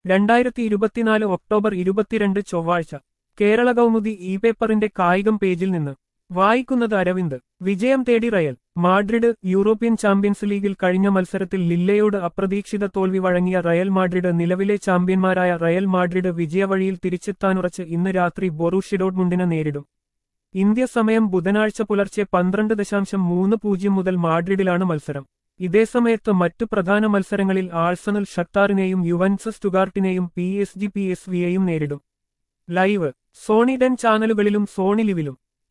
രണ്ടായിരത്തി ഇരുപത്തിനാല് ഒക്ടോബർ ഇരുപത്തിരണ്ട് ചൊവ്വാഴ്ച കേരള കൗമുദി ഇ പേപ്പറിന്റെ കായികം പേജിൽ നിന്ന് വായിക്കുന്നത് അരവിന്ദ് വിജയം തേടി റയൽ മാഡ്രിഡ് യൂറോപ്യൻ ചാമ്പ്യൻസ് ലീഗിൽ കഴിഞ്ഞ മത്സരത്തിൽ ലില്ലയോട് അപ്രതീക്ഷിത തോൽവി വഴങ്ങിയ റയൽ മാഡ്രിഡ് നിലവിലെ ചാമ്പ്യന്മാരായ റയൽ മാഡ്രിഡ് വിജയവഴിയിൽ തിരിച്ചെത്താനുറച്ച് ഇന്ന് രാത്രി ബൊറൂഷിഡോട്മുണ്ടിനെ നേരിടും ഇന്ത്യ സമയം ബുധനാഴ്ച പുലർച്ചെ പന്ത്രണ്ട് ദശാംശം മൂന്ന് പൂജ്യം മുതൽ മാഡ്രിഡിലാണ് മത്സരം ഇതേസമയത്ത് മറ്റു പ്രധാന മത്സരങ്ങളിൽ ആഴ്സണൽ ഷക്താറിനെയും യുവൻസ് സ്റ്റുഗാർട്ടിനെയും P S G P S വിയെയും നേരിടും ലൈവ് സോണി ഡെൻ ചാനലുകളിലും സോണി ലിവിലും